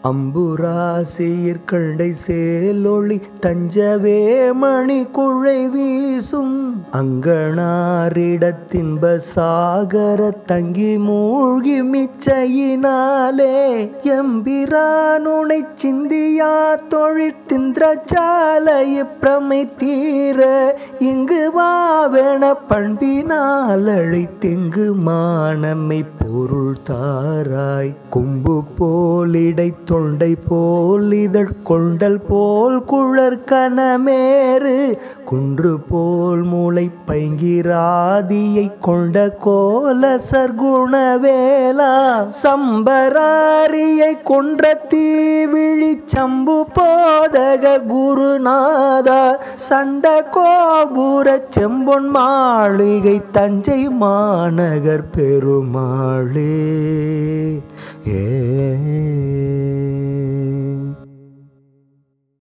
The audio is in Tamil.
அம்புராசியிற் கண்டை சேலொளி தஞ்சவே மணி குழை வீசும் அங்கனாரிடத்தின்ப சாகர தங்கி மூழ்கி மிச்சையினாலே எம்பிரானுனை சிந்தியா தொழித்திந்திரச்சாலைய பிரமை தீர இங்கு வாவென பண்பினால் அழைத்தெங்கு மானமை பொருள் தாராய் கொம்பு போலிடை தொண்டை போல் இதழ் கொண்டல் போல் குழற் கணமேறு குன்று போல் மூளை பைங்கிராதியை கொண்ட கோல சர்க்குணவேலா சம்பராரியை கொன்ற தீவிழி சம்பு போதக குருநாதா சண்ட கோபுர செம்பொன் மாளிகை தஞ்சை மாநகர் பெருமாளே ஏ